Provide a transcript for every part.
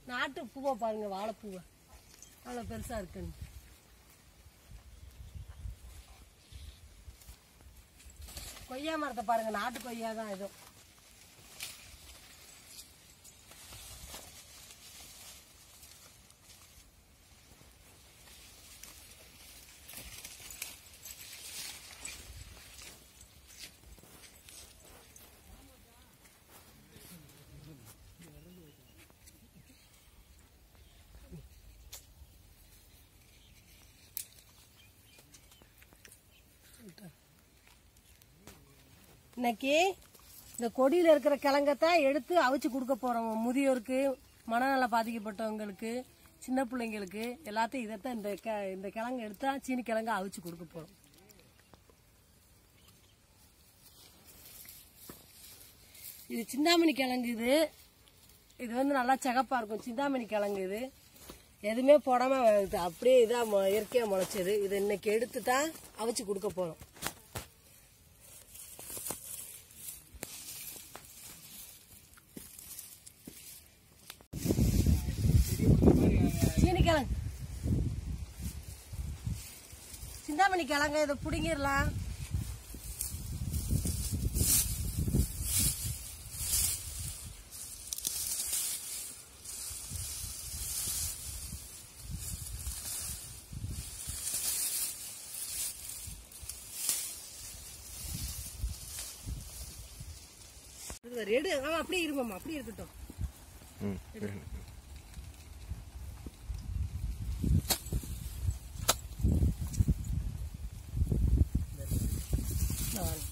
நாட்டு பூவை பாருங்க வாழைப்பூவை அவ்வளோ பெருசா இருக்குன்னு கொய்யா மரத்தை பாருங்க நாட்டு கொய்யா தான் இது இன்னைக்கு இந்த கொடியில் இருக்கிற கிழங்கத்தான் எடுத்து அவிச்சு கொடுக்க போறோம் முதியோருக்கு மனநல பாதிக்கப்பட்டவங்களுக்கு சின்ன பிள்ளைங்களுக்கு எல்லாத்தையும் இதைத்தான் இந்த கெ- இந்த கிழங்கு எடுத்தா சீனி கிழங்க அவிச்சு கொடுக்க போறோம் இது சிந்தாமணி கிழங்கு இது இது வந்து நல்லா சிகப்பா இருக்கும் சிந்தாமணி கிழங்கு இது எதுவுமே போடாம இது அப்படியே இதா மொ- இயற்கையா முளைச்சது இது இன்னைக்கு எடுத்து தான் அவிச்சு கொடுக்க போறோம் சீனி கிழங்கு சிந்தாமணி கிழங்கு இதை பிடுங்கிடலாம் இது ரெடு ஆமா அப்படியே இருமாம்மா அப்படியே இருக்கட்டும் ம் நான் வரேன்.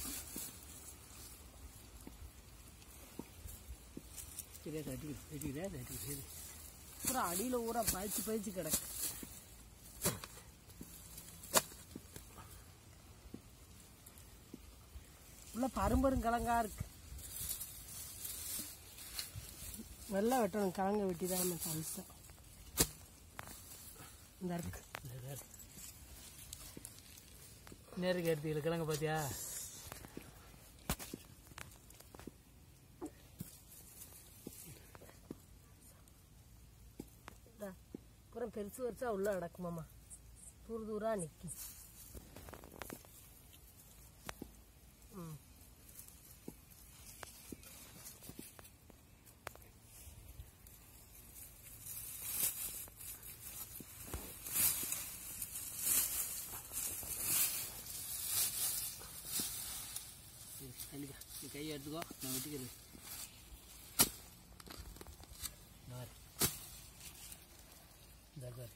பூரா அடியில ஊரா பழிச்சு பழிச்சு கிடக்கு உள்ள பரும்பரும் கிழங்கா இருக்கு வெள்ளை வெட்டணும் கிழங்க வெட்டி தான் கம்சம் இந்த இருக்கு நேருக்கு எடுத்துக்கல கிழங்கு பார்த்தியா இந்தா. அப்புறம் பெருசு பெருசா உள்ள நடக்குமாமா தூர் தூரா நிக்கும் ம். கண்டிப்பா நீ கையை எடுத்துக்கோ நான் வெட்டிக்கிறது இந்த பாரு. இந்த பாரு.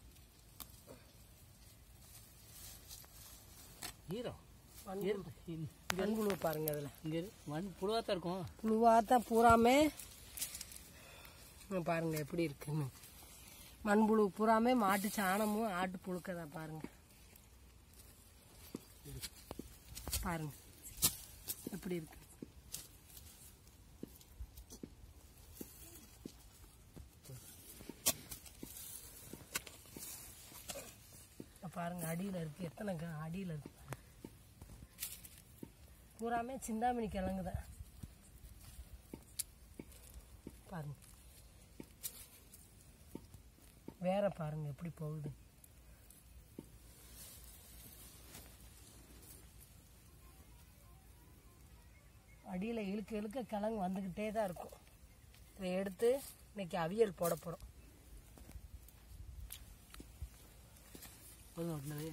ஈரம் மண் இரு. இந்த- மண்புழு பாருங்க அதுல இங்க இரு. மண் புழுவாத்தான் இருக்கும் புழுவா தான் பூராமே இங்க பாருங்க எப்படி இருக்குன்னு மண்புழு பூராமே மாட்டு சாணமும் ஆட்டு புழுக்க தான் பாருங்க பாருங்க எப்படி இருக்கு இப்ப பாருங்க அடியில இருக்கு எத்தனை க- அடியில இருக்கு பாருங்க. பூராமே சிந்தாமணி கிழங்கு தான் பாருங்க வேற பாருங்க எப்படி போகுது அடியில் இழுக்க இழுக்க கிழங்கு வந்துக்கிட்டே தான் இருக்கும் இதை எடுத்து இன்னைக்கு அவியல் போட போகிறோம் போதும் ஒட்டினது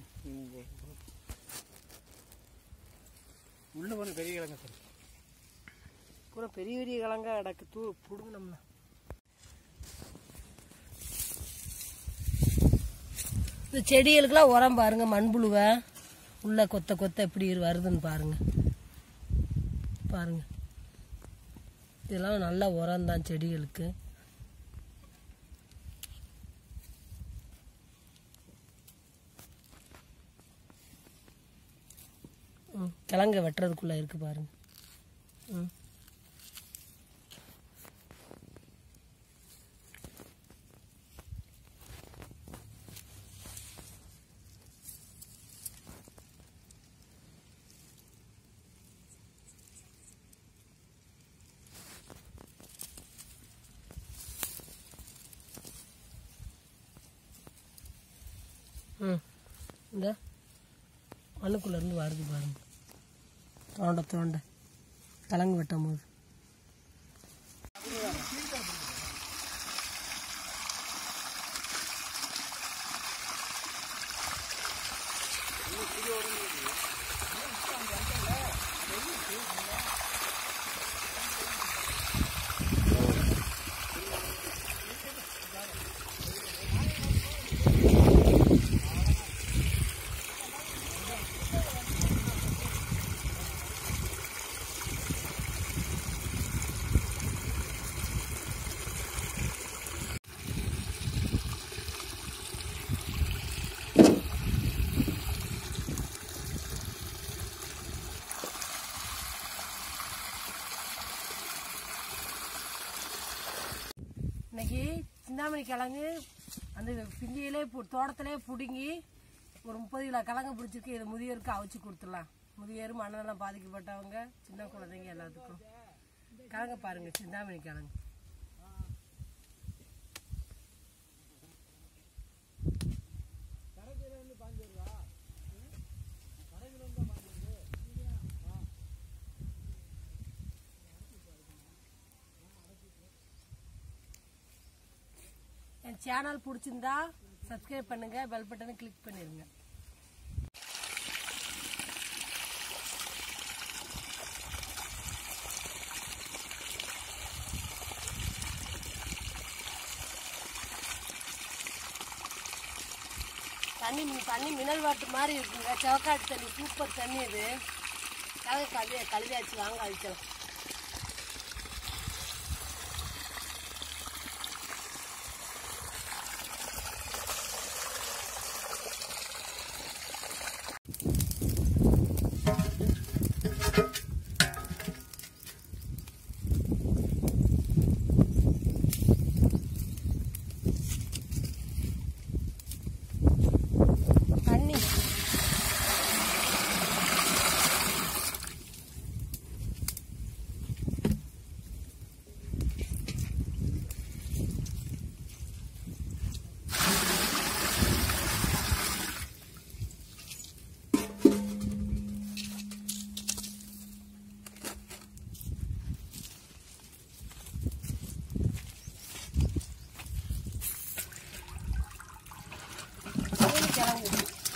உள்ள போன பெரிய கிழங்கு சார் பூரா பெரிய பெரிய கிழங்கா கிடக்கு தூ பிடுங்கினோம்னா இந்த செடிகளுக்கெல்லாம் உரம் பாருங்க மண்புழுவை உள்ள கொத்த கொத்த எப்படி வருதுன்னு பாருங்க பாருங்க இதெல்லாம் நல்ல உரம் தான் செடிகளுக்கு ம், கிழங்க வெட்டுறதுக்குள்ள இருக்கு பாருங்க ம் இந்த மண்ணுக்குள்ள இருந்து வருது பாருங்க தோண்ட தோண்ட கிழங்கு வெட்டும் போது இன்னைக்கு சிந்தாமணி கிழங்கு அந்த பிஞ்சியிலே பு- தோட்டத்திலே பிடுங்கி ஒரு முப்பது கிலோ கிழங்கு பிடிச்சிருக்கு இதை முதியோருக்கு அவிச்சு கொடுத்துடலாம் முதியோர் மண்ணெல்லாம் பாதிக்கப்பட்டவங்க சின்ன குழந்தைங்க எல்லாத்துக்கும் கிழங்க பாருங்க சிந்தாமணி கிழங்கு என் சேனல் பிடிச்சிருந்தா சப்ஸ்கிரைப் பண்ணுங்க பெல் பட்டனை கிளிக் பண்ணிருங்க தண்ணி மீ- தண்ணி மினல் வாட்டர் மாதிரி இருக்குங்க செவக்காட்டு தண்ணி சூப்பர் தண்ணி இது கலவை கழுவி கழுவியாச்சு வாங்க அழிச்சோம் தண்ணி மீன் கிழங்கு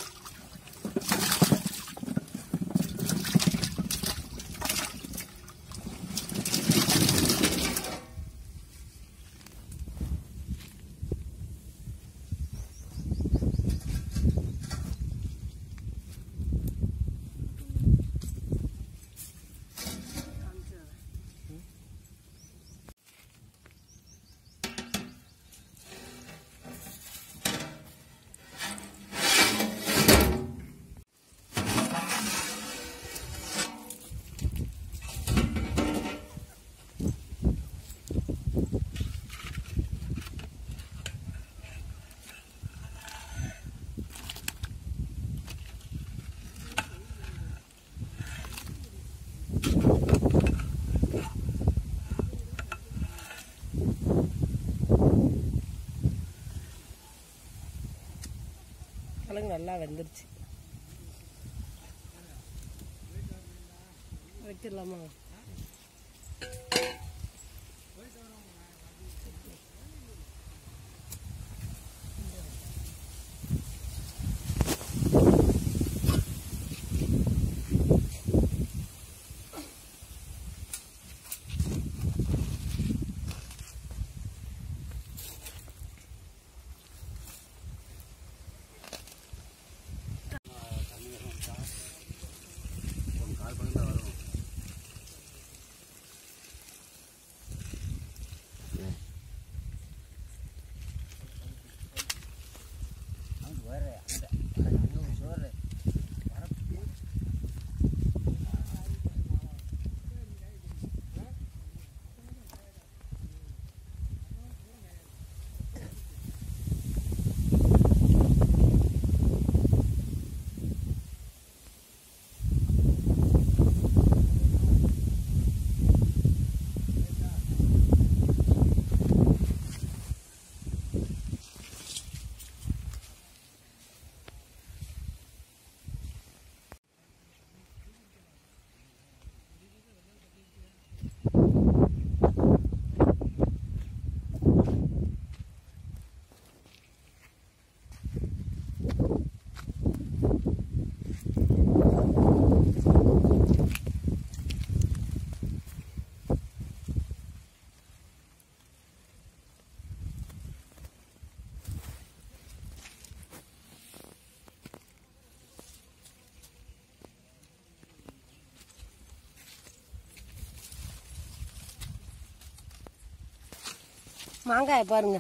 கிழங்கு நல்லா வெந்துருச்சு வச்சிடலாமா மாங்காயை பாருங்க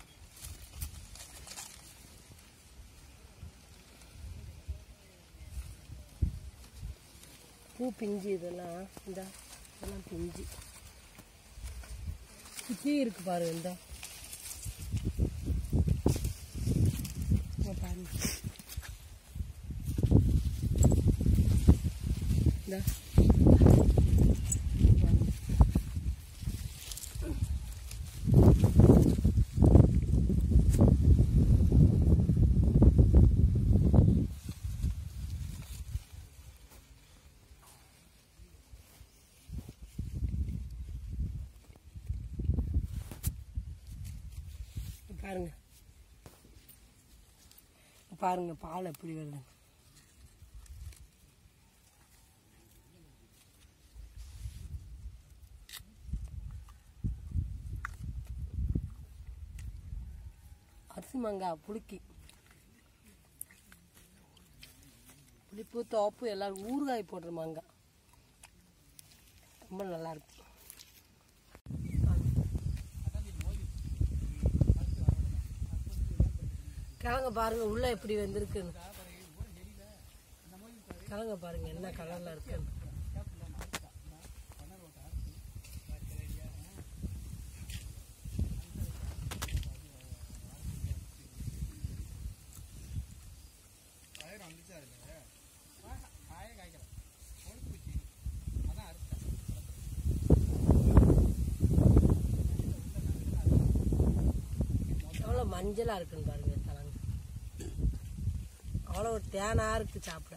பூ பிஞ்சு இதெல்லாம் இந்த இதெல்லாம் பிஞ்சு சுற்றி இருக்கு பாருங்க இந்த இங்க பாருங்க இந்த பாருங்க பாருங்க பால் எப்படி வருது அரிசி மாங்காய் புளிக்கி புளிப்பு தோப்பு எல்லாம் ஊறுகாய் போடுற மாங்காய் ரொம்ப நல்லா இருக்கு கிழங்க பாருங்க உள்ள எப்படி வந்திருக்குன்னு கிழங்க பாருங்க என்ன கலர்ல இருக்குன்னு எவ்வளோ மஞ்சளாக இருக்குன்னு பாருங்க கிழங்கு அவ்வளோ ஒரு தேனாக இருக்கு சாப்பிட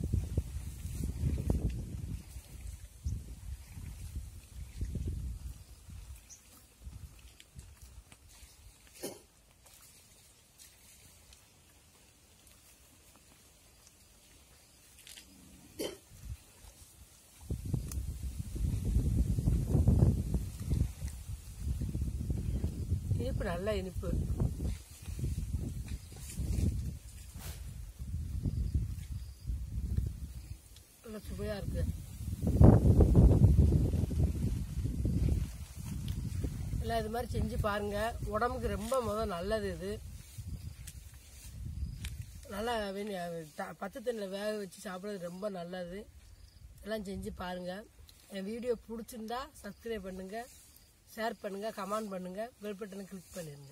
இனிப்பு நல்ல இனிப்பு நல்ல சுவையாக இருக்கு எல்லாம் இது மாதிரி செஞ்சு பாருங்க உடம்புக்கு ரொம்ப முதல் நல்லது இது நல்லா வெந்நி- த- பத்து தண்ணியில் வேக வச்சு சாப்பிட்றது ரொம்ப நல்லது எல்லாம் செஞ்சு பாருங்க என் வீடியோ பிடிச்சிருந்தா சப்ஸ்கிரைப் பண்ணுங்க ஷேர் பண்ணுங்க கமெண்ட் பண்ணுங்க பெல் பட்டனை கிளிக் பண்ணிடுங்க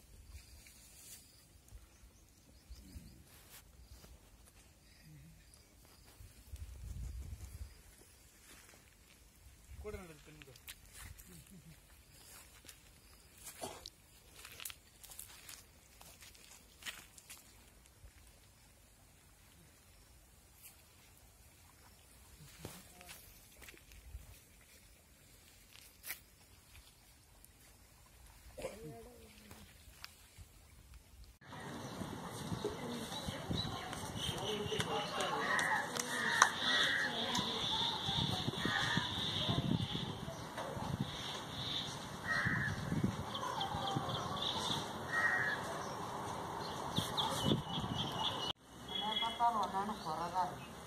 பார்த்தாலும் ஒன்றான குறை தான் இருக்கு